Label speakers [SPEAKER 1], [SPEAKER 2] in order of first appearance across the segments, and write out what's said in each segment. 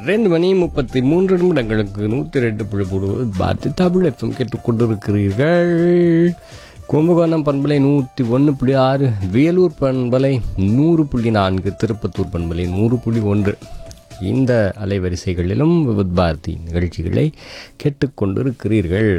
[SPEAKER 1] ரெண்டு மணி முப்பத்தி மூன்று நிமிடங்களுக்கு நூற்றி ரெண்டு புள்ளி போடுவது பார்த்து தமிழ் எஃப்எம் கேட்டுக்கொண்டிருக்கிறீர்கள் கும்பகோணம் பண்பலை நூற்றி ஒன்று புள்ளி ஆறு வேலூர் பண்பலை நூறு புள்ளி நான்கு திருப்பத்தூர் பண்பலை நூறு புள்ளி ஒன்று இந்த அலைவரிசைகளிலும் விபத் பாரதி நிகழ்ச்சிகளை கேட்டுக்கொண்டிருக்கிறீர்கள்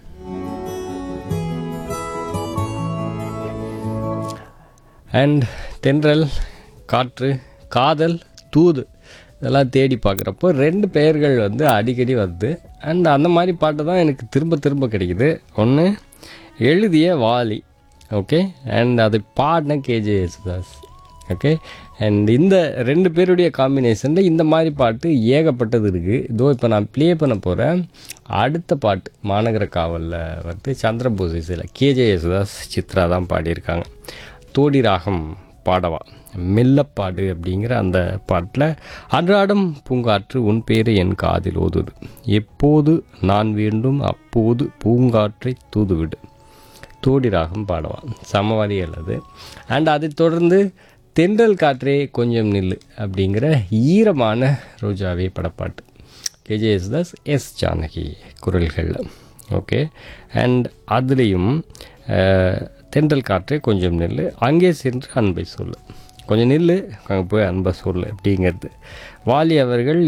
[SPEAKER 1] அண்ட் தென்றல் காற்று காதல் தூது இதெல்லாம் தேடி பார்க்குறப்போ ரெண்டு பெயர்கள் வந்து அடிக்கடி வருது அண்ட் அந்த மாதிரி பாட்டு தான் எனக்கு திரும்ப திரும்ப கிடைக்குது ஒன்று எழுதிய வாலி ஓகே அண்ட் அது பாடின கேஜே யேசுதாஸ் ஓகே அண்ட் இந்த ரெண்டு பேருடைய காம்பினேஷனில் இந்த மாதிரி பாட்டு ஏகப்பட்டது இருக்குது இதோ இப்போ நான் ப்ளே பண்ண போகிறேன் அடுத்த பாட்டு மாநகர காவலில் வந்து சந்திரபோஸ் இசையில் கேஜே யேசுதாஸ் சித்ரா தான் பாடியிருக்காங்க தோடி ராகம் பாடவா மெல்லப்பாடு அப்படிங்கிற அந்த பாட்டில் அன்றாடம் பூங்காற்று உன் பேரை என் காதில் ஓதுது எப்போது நான் வேண்டும் அப்போது பூங்காற்றை தூதுவிடு தோடி ராகம் பாடவான் சமவாதி அல்லது அண்ட் அதைத் தொடர்ந்து தென்றல் காற்றே கொஞ்சம் நில்லு அப்படிங்கிற ஈரமான ரோஜாவே படப்பாட்டு கேஜே யேசுதாஸ் எஸ் ஜானகி குரல்களில் ஓகே அண்ட் அதுலேயும் தென்றல் காற்றே கொஞ்சம் நில்லு அங்கே சென்று அன்பை சொல்லு கொஞ்சம் நில்லு அங்கே போய் அன்பை சொல்லு அப்படிங்கிறது வாலி அவர்கள்